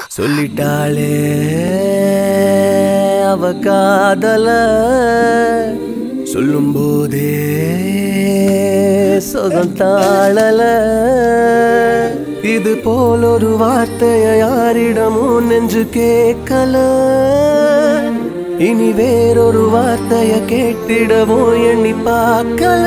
சொல்லிட்டாளே அவ காதல சொல்லும் போதே சுகம் தாழல இது போல் ஒரு வார்த்தைய யாரிடமும் நெஞ்சு கேட்கல இனி வேறொரு வார்த்தைய கேட்டிடவும் எண்ணி பார்க்கல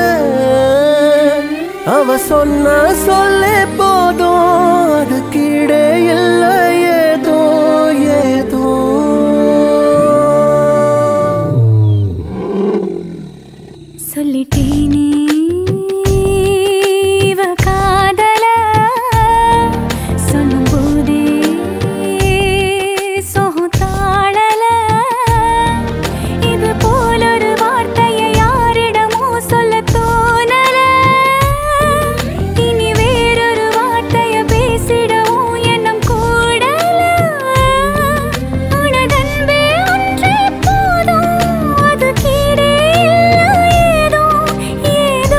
அவ சொன்ன சொல்லே போதும் அது கீழே இல்லை ஏதோ ஏதோ சொல்லிட்டேனே இவ காதல சொல்லும் போதே சோகம் தாழல இது போல ஒரு வார்த்தையை யாரிடமோ சொல்ல தோணல இனி வேறொரு வார்த்தைய பேசிடவும் எண்ணம் கூடல உனதன்பே ஒன்றே போதும் அது கீழே ஏதோ ஏதோ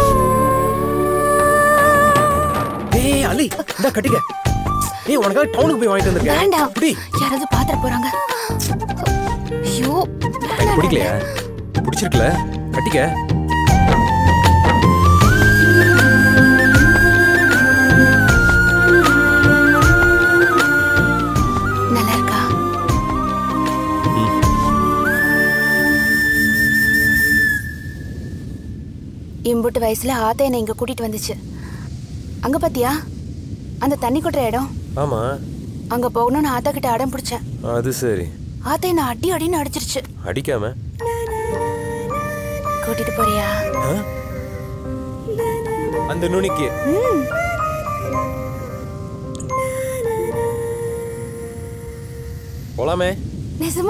ஏய் அலி இந்த கட்டிக்க ஏய் உனக்காக டவுனுக்கு போய் வாங்கிட்டு வந்திருக்கேன் வேண்டாம் குடி யாராவது பாத்திர போறாங்க ஐயோ வேண்டாம், பிடிக்கலையா பிடிச்சிருக்குல கட்டிக்க நல்லா இருக்கா இம்புட்டு வயசுல ஆத்த என்னை இங்க கூட்டிட்டு வந்துச்சு அங்க பாத்தியா அந்த தண்ணி கொட்டுற இடம் ஆமா அங்க போகணும்னு ஆத்தா கிட்ட அடம் பிடிச்சேன் அது சரி ஆத்தா என்ன அடி அடின்னு அடிச்சிருச்சு அடிக்காம கூட்டிட்டு போறியா ஆ? அந்த நுனிக்கு ம் போலாமே நிஜமா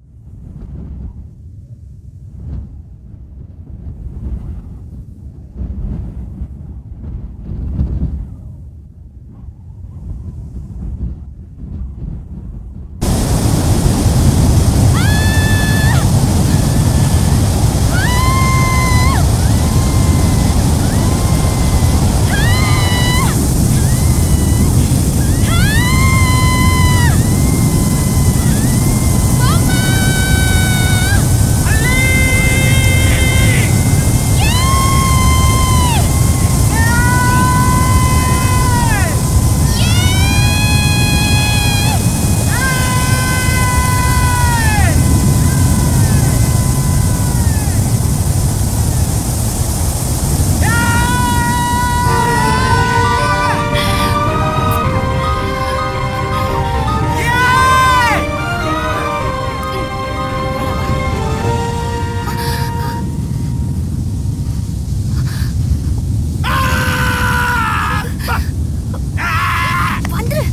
வந்துரு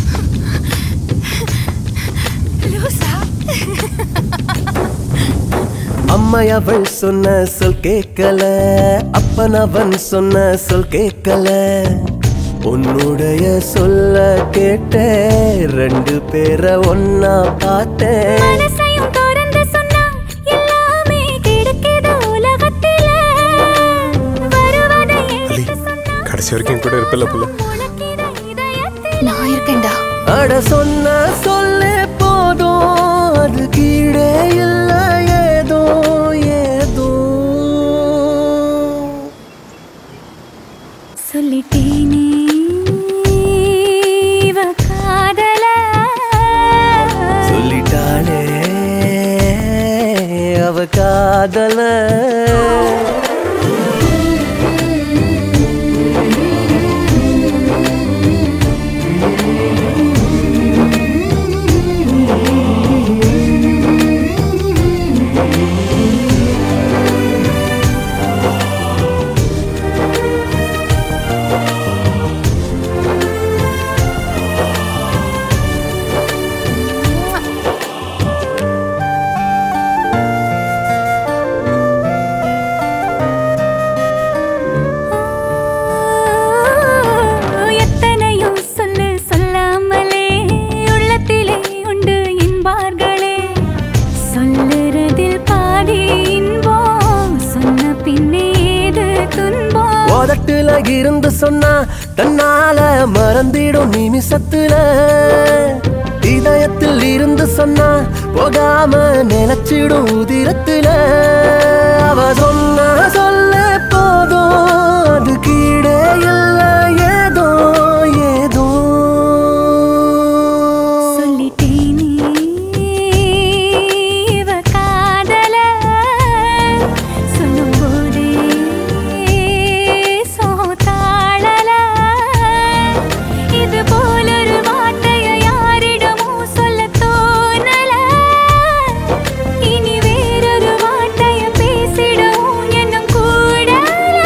லூசா அம்மை அவள் சொன்ன சொல் கேட்கல அப்பன் அவன் சொன்ன சொல் கேட்கல உன்னுடைய சொல்ல கேட்ட ரெண்டு பேரை ஒன்னா பார்த்தேன் மனசையும் திறந்து சொன்னா எல்லாமே கிடைக்குது உலகத்தில வருவதை எடுத்து சொன்னா கடைசி வரைக்கும் கூட இருப்பில்ல புள்ள உனக்கிற இதயத்தில் நான் இருக்கேன்டா அட சொன்ன சொல்லே போதும் அது கீழே இல்லை ஏதோ ஏதோ சொல்லிட்டேனே இவ காதல சொல்லிட்டாளே அவ காதல எத்தனையோ சொல்லு சொல்லாமலே உள்ளத்திலே உண்டு என்பார்களே சொல்லுறதில் பாதி இன்பம் சொன்ன பின்னே ஏது துன்பம் உதட்டுல இருந்து சொன்னா தன்னால மறந்திடும் நிமிஷத்துல இதயத்தில் இருந்து சொன்னா போகாம நினைச்சிடும் உதிரத்துல அவ சொன்ன சொல்ல போதும் அது கீழே இல்ல ஏதோ ஏதோ சொல்லிட்டேனே இவ காதல சொல்லும்போதே சோதாளல இது போலொரு வார்த்தைய யாரிடமும் சொல்ல தோணல இனி வேறொரு வார்த்தைய பேசிடவும் என்னும் கூடல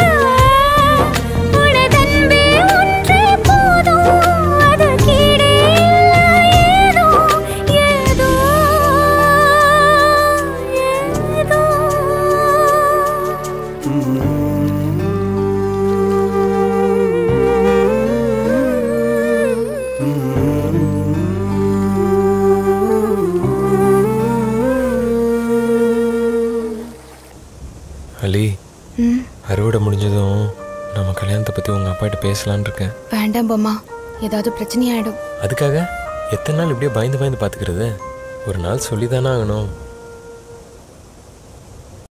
உனதன்பே ஒன்றே போதும் அது கீழே ஏதோ ஏதோ ஏதோ அலி ம் அறுவடை முடிஞ்சதும் நம்ம கல்யாணத்தை பற்றி உங்கள் அப்பாட்ட பேசலான்னு இருக்கேன் வேண்டாம் பொம்மா ஏதாவது பிரச்சனையாயிடும் அதுக்காக எத்தனை நாள் இப்படியே பயந்து பயந்து பார்த்துக்கிறது ஒரு நாள் சொல்லி தானே ஆகணும்